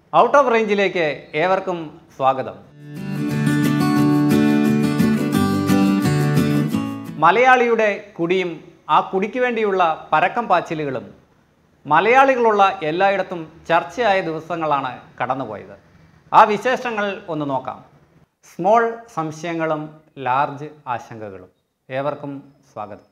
out of റേഞ്ചിലേക്ക് ഏവർക്കും സ്വാഗതം മലയാളിയുടെ കുടിയും ആ കുടിക്ക് വേണ്ടിയുള്ള പരക്കം പാച്ചിലുകളും മലയാളികളുള്ള എല്ലായിടത്തും ചർച്ചയായ ദിവസങ്ങളാണ് കടന്നുപോയത് ആ വിശേഷങ്ങൾ ഒന്ന് നോക്കാം സ്മോൾ സംശയങ്ങളും ലാർജ് ആശങ്കകളും ഏവർക്കും സ്വാഗതം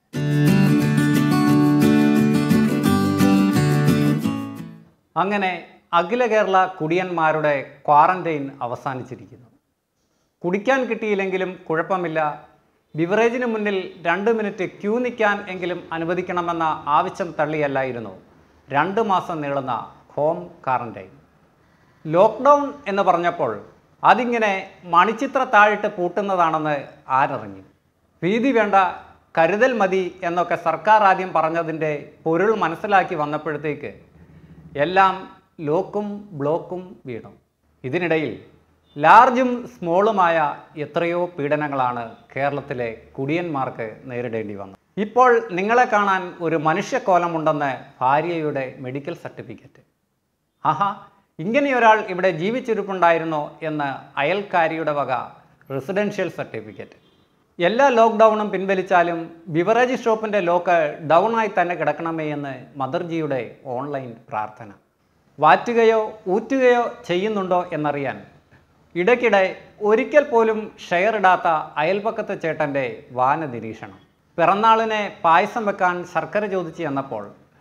അങ്ങനെ അഖില കേരള കുടിയന്മാരുടെ ക്വാറന്റൈൻ അവസാനിച്ചിരിക്കുന്നു കുടിക്കാൻ കിട്ടിയില്ലെങ്കിലും കുഴപ്പമില്ല ബിവറേജിന് മുന്നിൽ രണ്ട് മിനിറ്റ് ക്യൂ നിൽക്കാൻ എങ്കിലും അനുവദിക്കണമെന്ന ആവശ്യം തള്ളിയല്ലായിരുന്നു രണ്ട് മാസം നീളുന്ന ഹോം ക്വാറന്റൈൻ ലോക്ക്ഡൗൺ എന്ന് പറഞ്ഞപ്പോൾ അതിങ്ങനെ മണിച്ചിത്ര താഴിട്ട് പൂട്ടുന്നതാണെന്ന് ആരറിഞ്ഞു ഭീതി വേണ്ട കരുതൽ മതി എന്നൊക്കെ സർക്കാർ ആദ്യം പറഞ്ഞതിൻ്റെ പൊരുൾ മനസ്സിലാക്കി വന്നപ്പോഴത്തേക്ക് എല്ലാം ലോക്കും ബ്ലോക്കും വീണു ഇതിനിടയിൽ ലാർജും സ്മോളുമായ എത്രയോ പീഡനങ്ങളാണ് കേരളത്തിലെ കുടിയന്മാർക്ക് നേരിടേണ്ടി വന്നത് ഇപ്പോൾ നിങ്ങളെ കാണാൻ ഒരു മനുഷ്യക്കോലമുണ്ടെന്ന് ഭാര്യയുടെ മെഡിക്കൽ സർട്ടിഫിക്കറ്റ് ആഹാ ഇങ്ങനെയൊരാൾ ഇവിടെ ജീവിച്ചിരിപ്പുണ്ടായിരുന്നോ എന്ന് അയൽക്കാരിയുടെ വക റെസിഡൻഷ്യൽ സർട്ടിഫിക്കറ്റ് എല്ലാ ലോക്ക്ഡൗണും പിൻവലിച്ചാലും ബിവറേജ് ഷോപ്പിൻ്റെ ലോക്ക് ഡൗൺ ആയി തന്നെ കിടക്കണമേ എന്ന് മദർജിയുടെ ഓൺലൈൻ പ്രാർത്ഥന വാറ്റുകയോ ഊറ്റുകയോ ചെയ്യുന്നുണ്ടോ എന്നറിയാൻ ഇടയ്ക്കിടെ ഒരിക്കൽ പോലും ഷെയർ ഇടാത്ത അയൽപക്കത്തെ ചേട്ടൻ്റെ വാന നിരീക്ഷണം പിറന്നാളിനെ പായസം വെക്കാൻ ശർക്കര ചോദിച്ചു ചെന്നപ്പോൾ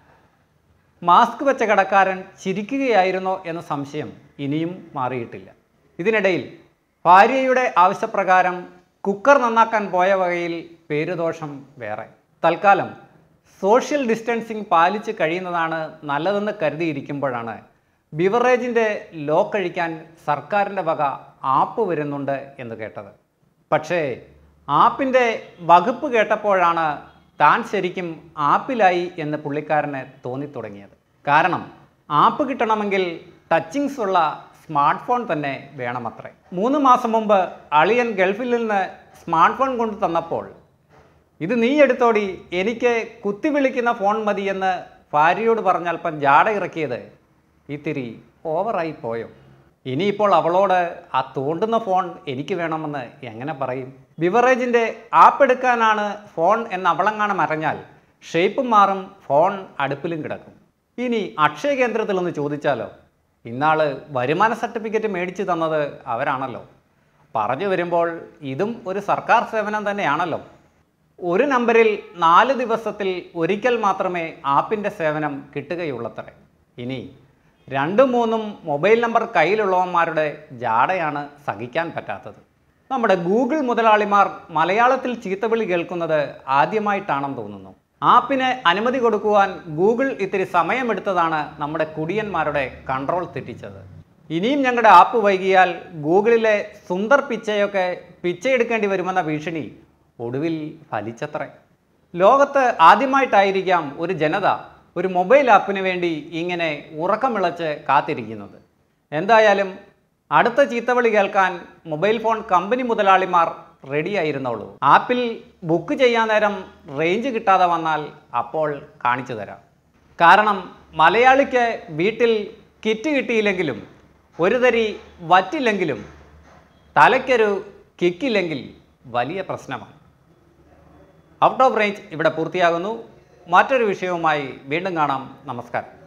മാസ്ക് വെച്ച കടക്കാരൻ ചിരിക്കുകയായിരുന്നോ എന്ന സംശയം ഇനിയും മാറിയിട്ടില്ല ഇതിനിടയിൽ ഭാര്യയുടെ ആവശ്യപ്രകാരം കുക്കർ നന്നാക്കാൻ പോയ വകയിൽ പേരുദോഷം വേറെ തൽക്കാലം സോഷ്യൽ ഡിസ്റ്റൻസിങ് പാലിച്ച് കഴിയുന്നതാണ് നല്ലതെന്ന് കരുതിയിരിക്കുമ്പോഴാണ് ബിവറേജിൻ്റെ ലോ കഴിക്കാൻ സർക്കാരിൻ്റെ വക ആപ്പ് വരുന്നുണ്ട് എന്ന് കേട്ടത് പക്ഷേ ആപ്പിൻ്റെ വകുപ്പ് കേട്ടപ്പോഴാണ് താൻ ശരിക്കും ആപ്പിലായി എന്ന് പുള്ളിക്കാരന് തോന്നിത്തുടങ്ങിയത് കാരണം ആപ്പ് കിട്ടണമെങ്കിൽ ടച്ചിങ്സ് ഉള്ള സ്മാർട്ട് ഫോൺ തന്നെ വേണമത്രേ മൂന്ന് മാസം മുമ്പ് അളിയൻ ഗൾഫിൽ നിന്ന് സ്മാർട്ട് ഫോൺ കൊണ്ടു തന്നപ്പോൾ ഇത് നീ എടുത്തോടി എനിക്ക് കുത്തി വിളിക്കുന്ന ഫോൺ മതി എന്ന് ഭാര്യയോട് പറഞ്ഞ് അല്പം ജാട ഇറക്കിയത് ഇത്തിരി ഓവറായി പോയോ ഇനിയിപ്പോൾ അവളോട് ആ തോണ്ടുന്ന ഫോൺ എനിക്ക് വേണമെന്ന് എങ്ങനെ പറയും ബിവറേജിൻ്റെ ആപ്പ് എടുക്കാനാണ് ഫോൺ എന്ന് അവളങ്ങാണം അറിഞ്ഞാൽ ഷേപ്പും മാറും ഫോൺ അടുപ്പിലും കിടക്കും ഇനി അക്ഷയ കേന്ദ്രത്തിൽ ഒന്ന് ചോദിച്ചാലോ ഇന്നാള് വരുമാന സർട്ടിഫിക്കറ്റ് മേടിച്ചു തന്നത് അവരാണല്ലോ പറഞ്ഞു വരുമ്പോൾ ഇതും ഒരു സർക്കാർ സേവനം തന്നെയാണല്ലോ ഒരു നമ്പറിൽ നാല് ദിവസത്തിൽ ഒരിക്കൽ മാത്രമേ ആപ്പിൻ്റെ സേവനം കിട്ടുകയുള്ളത്രേ ഇനി രണ്ടും മൂന്നും മൊബൈൽ നമ്പർ കയ്യിലുള്ളവന്മാരുടെ ജാടയാണ് സഹിക്കാൻ പറ്റാത്തത് നമ്മുടെ ഗൂഗിൾ മുതലാളിമാർ മലയാളത്തിൽ ചീത്തവിളി കേൾക്കുന്നത് ആദ്യമായിട്ടാണെന്ന് തോന്നുന്നു ആപ്പിന് അനുമതി കൊടുക്കുവാൻ ഗൂഗിൾ ഇത്തിരി സമയമെടുത്തതാണ് നമ്മുടെ കുടിയന്മാരുടെ കൺട്രോൾ തെറ്റിച്ചത് ഇനിയും ഞങ്ങളുടെ ആപ്പ് വൈകിയാൽ ഗൂഗിളിലെ സുന്ദർ പിച്ചയൊക്കെ പിച്ചയെടുക്കേണ്ടി വരുമെന്ന ഭീഷണി ഒടുവിൽ ഫലിച്ചത്രേ ലോകത്ത് ആദ്യമായിട്ടായിരിക്കാം ഒരു ജനത ഒരു മൊബൈൽ ആപ്പിന് വേണ്ടി ഇങ്ങനെ ഉറക്കമിളച്ച് കാത്തിരിക്കുന്നത് എന്തായാലും അടുത്ത ചീത്തവിളി കേൾക്കാൻ മൊബൈൽ ഫോൺ കമ്പനി മുതലാളിമാർ റെഡിയായിരുന്നുള്ളൂ ആപ്പിൽ ബുക്ക് ചെയ്യാൻ നേരം റേഞ്ച് കിട്ടാതെ വന്നാൽ അപ്പോൾ കാണിച്ചു തരാം കാരണം മലയാളിക്ക് വീട്ടിൽ കിറ്റ് കിട്ടിയില്ലെങ്കിലും ഒരു തരി വറ്റില്ലെങ്കിലും തലയ്ക്കൊരു കിക്കില്ലെങ്കിൽ വലിയ പ്രശ്നമാണ് ഔട്ട് ഓഫ് റേഞ്ച് ഇവിടെ പൂർത്തിയാകുന്നു മറ്റൊരു വിഷയവുമായി വീണ്ടും കാണാം നമസ്കാരം